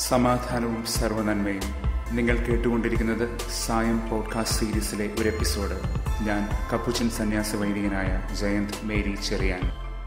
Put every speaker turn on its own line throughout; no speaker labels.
സമാധാനവും സർവനന്മയും നിങ്ങൾ കേട്ടുകൊണ്ടിരിക്കുന്നത് സായം പോഡ്കാസ്റ്റ് സീരീസിലെ ഒരു എപ്പിസോഡ് ഞാൻ കപ്പുച്ചൻ സന്യാസ വൈദികനായ ജയന്ത് മേരി ചെറിയാൻ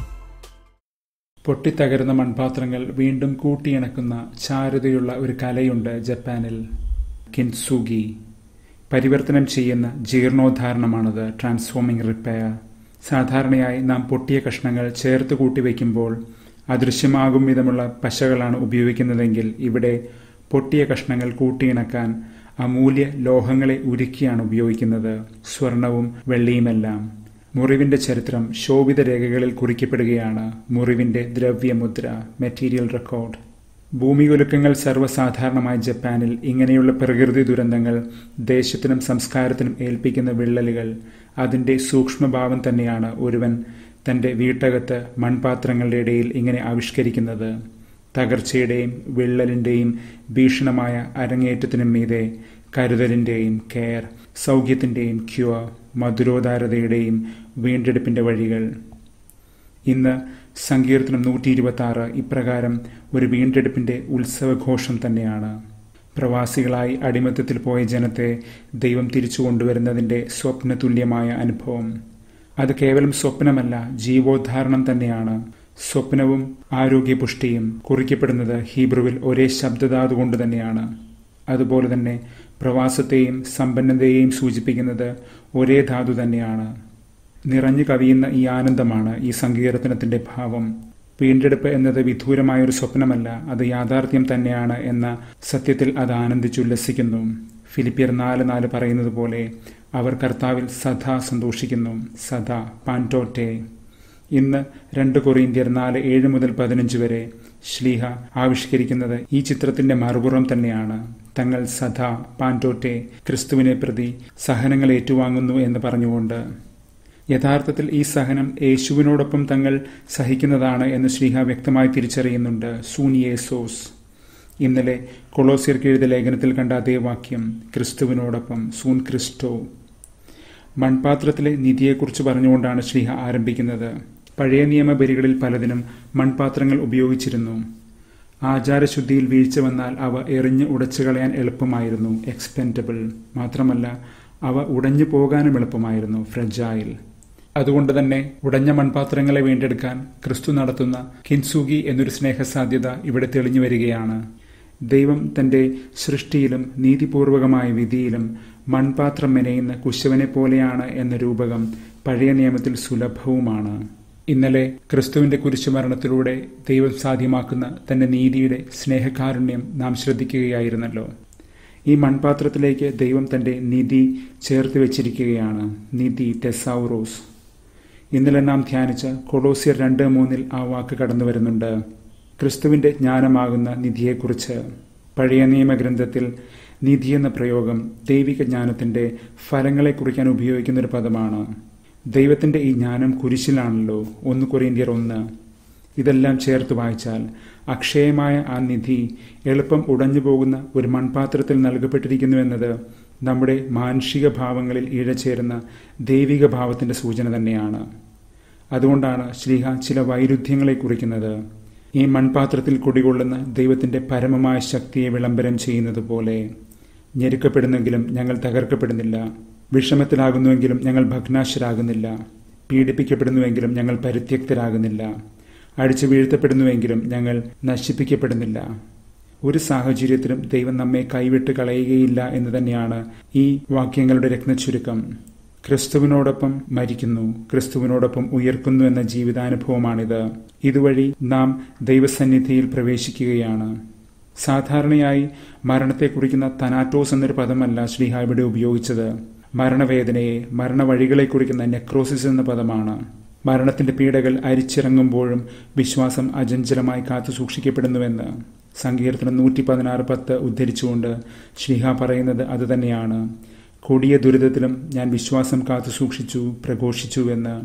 പൊട്ടിത്തകരുന്ന മൺപാത്രങ്ങൾ വീണ്ടും കൂട്ടിയിണക്കുന്ന ചാരുതയുള്ള ഒരു കലയുണ്ട് ജപ്പാനിൽ കിൻസുഗി പരിവർത്തനം ചെയ്യുന്ന ജീർണോദ്ധാരണമാണത് ട്രാൻസ്ഫോമിംഗ് റിപ്പയർ സാധാരണയായി നാം പൊട്ടിയ കഷ്ണങ്ങൾ ചേർത്ത് കൂട്ടി വയ്ക്കുമ്പോൾ അദൃശ്യമാകും വിധമുള്ള പശകളാണ് ഉപയോഗിക്കുന്നതെങ്കിൽ ഇവിടെ പൊട്ടിയ കഷ്ണങ്ങൾ കൂട്ടിയിണക്കാൻ അമൂല്യ ലോഹങ്ങളെ ഉരുക്കിയാണ് ഉപയോഗിക്കുന്നത് സ്വർണവും വെള്ളിയുമെല്ലാം മുറിവിന്റെ ചരിത്രം ശോഭിത രേഖകളിൽ കുറിക്കപ്പെടുകയാണ് മുറിവിന്റെ ദ്രവ്യമുദ്ര മെറ്റീരിയൽ റെക്കോർഡ് ഭൂമികുലുക്കങ്ങൾ സർവ്വസാധാരണമായ ജപ്പാനിൽ ഇങ്ങനെയുള്ള പ്രകൃതി ദുരന്തങ്ങൾ ദേശത്തിനും സംസ്കാരത്തിനും ഏൽപ്പിക്കുന്ന വിള്ളലുകൾ അതിന്റെ സൂക്ഷ്മഭാവം തന്നെയാണ് ഒരുവൻ തന്റെ വീട്ടകത്ത് മൺപാത്രങ്ങളുടെ ഇടയിൽ ഇങ്ങനെ ആവിഷ്കരിക്കുന്നത് തകർച്ചയുടെയും വിള്ളലിന്റെയും ഭീഷണമായ അരങ്ങേറ്റത്തിനും മീതെ കരുതലിന്റെയും കെയർ സൗഖ്യത്തിന്റെയും ക്യുവ മധുരോദാരതയുടെയും വീണ്ടെടുപ്പിന്റെ വഴികൾ ഇന്ന് സങ്കീർത്തനം നൂറ്റി ഇരുപത്തി ആറ് ഇപ്രകാരം ഒരു വീണ്ടെടുപ്പിന്റെ ഉത്സവഘോഷം തന്നെയാണ് പ്രവാസികളായി അടിമത്തത്തിൽ പോയ ജനത്തെ ദൈവം തിരിച്ചു കൊണ്ടുവരുന്നതിന്റെ സ്വപ്നതുല്യമായ അനുഭവം അത് കേവലം സ്വപ്നമല്ല ജീവോദ്ധാരണം തന്നെയാണ് സ്വപ്നവും ആരോഗ്യപുഷ്ടിയും കുറിക്കപ്പെടുന്നത് ഹീബ്രുവിൽ ഒരേ ശബ്ദധാതു കൊണ്ട് തന്നെയാണ് അതുപോലെ തന്നെ പ്രവാസത്തെയും സമ്പന്നതയെയും സൂചിപ്പിക്കുന്നത് ഒരേ ധാതു തന്നെയാണ് നിറഞ്ഞു കവിയുന്ന ഈ ആനന്ദമാണ് ഈ സങ്കീർത്തനത്തിന്റെ ഭാവം വീണ്ടെടുപ്പ് എന്നത് വിദൂരമായ ഒരു സ്വപ്നമല്ല അത് യാഥാർത്ഥ്യം തന്നെയാണ് എന്ന സത്യത്തിൽ അത് ആനന്ദിച്ചുല്ലസിക്കുന്നു ഫിലിപ്പിയർ നാല് നാല് പറയുന്നത് പോലെ അവർ കർത്താവിൽ സദാ സന്തോഷിക്കുന്നു സദാ പാൻറ്റോറ്റെ ഇന്ന് രണ്ട് കൊറിയന്ത്യർ നാല് ഏഴ് മുതൽ പതിനഞ്ച് വരെ ശ്ലീഹ ആവിഷ്കരിക്കുന്നത് ഈ ചിത്രത്തിന്റെ മറുപുറം തന്നെയാണ് തങ്ങൾ സദാ പാൻറ്റോറ്റെ ക്രിസ്തുവിനെ പ്രതി സഹനങ്ങൾ ഏറ്റുവാങ്ങുന്നു എന്ന് പറഞ്ഞുകൊണ്ട് യഥാർത്ഥത്തിൽ ഈ സഹനം യേശുവിനോടൊപ്പം തങ്ങൾ സഹിക്കുന്നതാണ് എന്ന് ശ്രീഹ വ്യക്തമായി തിരിച്ചറിയുന്നുണ്ട് സൂനിയേസോസ് ഇന്നലെ കൊളോസിയർക്ക് എഴുതിയ ലേഖനത്തിൽ കണ്ട അതേ വാക്യം ക്രിസ്തുവിനോടൊപ്പം സൂൻ ക്രിസ്റ്റോ മൺപാത്രത്തിലെ നിധിയെക്കുറിച്ച് പറഞ്ഞുകൊണ്ടാണ് ശ്രീഹ ആരംഭിക്കുന്നത് പഴയ നിയമബലികളിൽ പലതിനും മൺപാത്രങ്ങൾ ഉപയോഗിച്ചിരുന്നു ആചാരശുദ്ധിയിൽ വീഴ്ച വന്നാൽ അവ എറിഞ്ഞ് ഉടച്ചു കളയാൻ എളുപ്പമായിരുന്നു എക്സ്പെൻഡബിൾ മാത്രമല്ല അവ ഉടഞ്ഞു പോകാനും എളുപ്പമായിരുന്നു ഫ്രജായിൽ അതുകൊണ്ട് തന്നെ ഉടഞ്ഞ മൺപാത്രങ്ങളെ വീണ്ടെടുക്കാൻ ക്രിസ്തു നടത്തുന്ന കിൻസുഗി എന്നൊരു സ്നേഹസാധ്യത ഇവിടെ തെളിഞ്ഞു വരികയാണ് ദൈവം തന്റെ സൃഷ്ടിയിലും നീതിപൂർവകമായ വിധിയിലും മൺപാത്രം മെനയുന്ന കുശവനെ പോലെയാണ് എന്ന രൂപകം പഴയ നിയമത്തിൽ സുലഭവുമാണ് ഇന്നലെ ക്രിസ്തുവിന്റെ കുരിശുമരണത്തിലൂടെ ദൈവം സാധ്യമാക്കുന്ന തന്റെ നീതിയുടെ സ്നേഹകാരുണ്യം നാം ശ്രദ്ധിക്കുകയായിരുന്നല്ലോ ഈ മൺപാത്രത്തിലേക്ക് ദൈവം തന്റെ നിധി ചേർത്ത് വെച്ചിരിക്കുകയാണ് നിധി ടെസൗറോസ് ഇന്നലെ നാം ധ്യാനിച്ച കൊളോസിയർ രണ്ട് മൂന്നിൽ ആ വാക്ക് കടന്നു വരുന്നുണ്ട് ക്രിസ്തുവിന്റെ ജ്ഞാനമാകുന്ന നിധിയെക്കുറിച്ച് പഴയ നിയമഗ്രന്ഥത്തിൽ നിധി എന്ന പ്രയോഗം ദൈവിക ജ്ഞാനത്തിന്റെ ഫലങ്ങളെ കുറിക്കാൻ ഉപയോഗിക്കുന്ന ഒരു പദമാണ് ദൈവത്തിന്റെ ഈ ജ്ഞാനം കുരിശിലാണല്ലോ ഒന്ന് കൊറിയന്ത്യർ ഒന്ന് ഇതെല്ലാം ചേർത്ത് വായിച്ചാൽ അക്ഷയമായ ആ നിധി എളുപ്പം ഉടഞ്ഞു പോകുന്ന ഒരു മൺപാത്രത്തിൽ നൽകപ്പെട്ടിരിക്കുന്നുവെന്നത് നമ്മുടെ മാനുഷിക ഭാവങ്ങളിൽ ഇഴചേരുന്ന ദൈവിക ഭാവത്തിന്റെ സൂചന തന്നെയാണ് അതുകൊണ്ടാണ് ശ്രീഹ ചില വൈരുദ്ധ്യങ്ങളെ കുറിക്കുന്നത് ഈ മൺപാത്രത്തിൽ കുടികൊള്ളുന്ന ദൈവത്തിന്റെ പരമമായ ശക്തിയെ വിളംബരം ചെയ്യുന്നത് പോലെ ഞെരുക്കപ്പെടുന്നെങ്കിലും ഞങ്ങൾ തകർക്കപ്പെടുന്നില്ല വിഷമത്തിലാകുന്നുവെങ്കിലും ഞങ്ങൾ ഭഗ്നാശരാകുന്നില്ല പീഡിപ്പിക്കപ്പെടുന്നുവെങ്കിലും ഞങ്ങൾ പരിത്യക്തരാകുന്നില്ല അടിച്ചു വീഴ്ത്തപ്പെടുന്നുവെങ്കിലും ഞങ്ങൾ നശിപ്പിക്കപ്പെടുന്നില്ല ഒരു സാഹചര്യത്തിലും ദൈവം നമ്മെ കൈവിട്ട് കളയുകയില്ല എന്ന് തന്നെയാണ് ഈ വാക്യങ്ങളുടെ രത്നച്ചുരുക്കം ക്രിസ്തുവിനോടൊപ്പം മരിക്കുന്നു ക്രിസ്തുവിനോടൊപ്പം ഉയർക്കുന്നു എന്ന ജീവിതാനുഭവമാണിത് ഇതുവഴി നാം ദൈവസന്നിധിയിൽ പ്രവേശിക്കുകയാണ് സാധാരണയായി മരണത്തെ കുറിക്കുന്ന തനാറ്റോസ് എന്നൊരു പദമല്ല ശ്രീഹ ഇവിടെ ഉപയോഗിച്ചത് മരണവേദനയെ മരണവഴികളെ കുറിക്കുന്ന നെക്രോസിസ് എന്ന പദമാണ് മരണത്തിന്റെ പീഡകൾ അരിച്ചിറങ്ങുമ്പോഴും വിശ്വാസം അജഞ്ചലമായി കാത്തു സൂക്ഷിക്കപ്പെടുന്നുവെന്ന് സങ്കീർത്തനം നൂറ്റി പതിനാറ് പത്ത് ഉദ്ധരിച്ചുകൊണ്ട് ശ്രീഹ പറയുന്നത് അതുതന്നെയാണ് കൊടിയ ദുരിതത്തിലും ഞാൻ വിശ്വാസം കാത്തു സൂക്ഷിച്ചു പ്രഘോഷിച്ചുവെന്ന്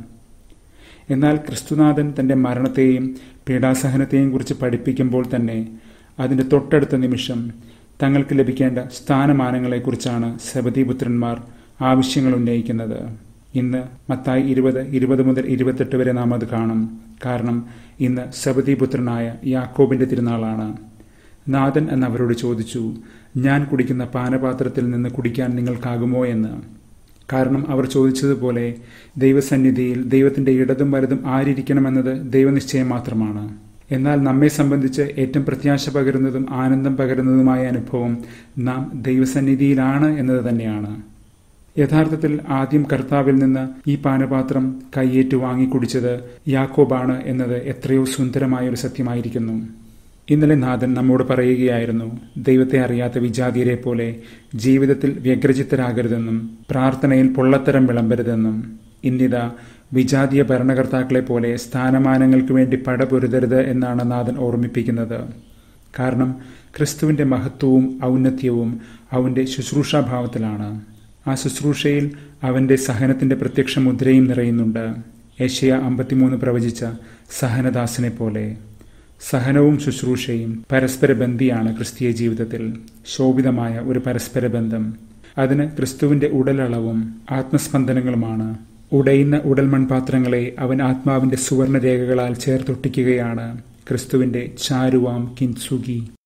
എന്നാൽ ക്രിസ്തുനാഥൻ തന്റെ മരണത്തെയും പീഡാസഹനത്തെയും കുറിച്ച് പഠിപ്പിക്കുമ്പോൾ തന്നെ അതിന്റെ തൊട്ടടുത്ത നിമിഷം തങ്ങൾക്ക് ലഭിക്കേണ്ട സ്ഥാനമാനങ്ങളെക്കുറിച്ചാണ് സബതിപുത്രന്മാർ ആവശ്യങ്ങൾ ഉന്നയിക്കുന്നത് ഇന്ന് മത്തായി ഇരുപത് ഇരുപത് മുതൽ ഇരുപത്തെട്ട് വരെ നാം അത് കാണും കാരണം ഇന്ന് സബതിപുത്രനായ യാക്കോബിന്റെ തിരുനാളാണ് നാഥൻ എന്നവരോട് ചോദിച്ചു ഞാൻ കുടിക്കുന്ന പാനപാത്രത്തിൽ നിന്ന് കുടിക്കാൻ നിങ്ങൾക്കാകുമോ എന്ന് കാരണം അവർ ചോദിച്ചതുപോലെ ദൈവസന്നിധിയിൽ ദൈവത്തിന്റെ ഇടതും വലതും ആരിയ്ക്കണമെന്നത് ദൈവനിശ്ചയം മാത്രമാണ് എന്നാൽ നമ്മെ സംബന്ധിച്ച് ഏറ്റവും പ്രത്യാശ പകരുന്നതും ആനന്ദം പകരുന്നതുമായ അനുഭവം നാം ദൈവസന്നിധിയിലാണ് എന്നത് തന്നെയാണ് യഥാർത്ഥത്തിൽ ആദ്യം കർത്താവിൽ നിന്ന് ഈ പാനപാത്രം കൈയേറ്റു വാങ്ങിക്കുടിച്ചത് യാക്കോബാണ് എന്നത് എത്രയോ സുന്ദരമായ ഒരു സത്യമായിരിക്കുന്നു ഇന്നലെ നാഥൻ നമ്മോട് പറയുകയായിരുന്നു ദൈവത്തെ അറിയാത്ത വിജാതിയരെ പോലെ ജീവിതത്തിൽ വ്യഗ്രചിത്തരാകരുതെന്നും പ്രാർത്ഥനയിൽ പൊള്ളത്തരം വിളമ്പരുതെന്നും ഇന്നിതാ വിജാതീയ ഭരണകർത്താക്കളെ പോലെ സ്ഥാനമാനങ്ങൾക്ക് വേണ്ടി പടപൊരുതരുത് എന്നാണ് നാഥൻ ഓർമ്മിപ്പിക്കുന്നത് കാരണം ക്രിസ്തുവിന്റെ മഹത്വവും ഔന്നത്യവും അവന്റെ ശുശ്രൂഷാഭാവത്തിലാണ് ആ ശുശ്രൂഷയിൽ അവന്റെ സഹനത്തിന്റെ പ്രത്യക്ഷ മുദ്രയും നിറയുന്നുണ്ട് ഏഷ്യ അമ്പത്തിമൂന്ന് പ്രവചിച്ച സഹനദാസനെ പോലെ സഹനവും ശുശ്രൂഷയും പരസ്പര ബന്ധിയാണ് ക്രിസ്തീയ ജീവിതത്തിൽ ശോഭിതമായ ഒരു പരസ്പര ബന്ധം അതിന് ക്രിസ്തുവിന്റെ ഉടലളവും ആത്മസ്പന്ദനങ്ങളുമാണ് ഉടയുന്ന ഉടൽ മൺപാത്രങ്ങളെ അവൻ ആത്മാവിന്റെ സുവർണ രേഖകളാൽ ചേർത്തൊട്ടിക്കുകയാണ് ക്രിസ്തുവിന്റെ ചാരുവാം കിൻസുഗി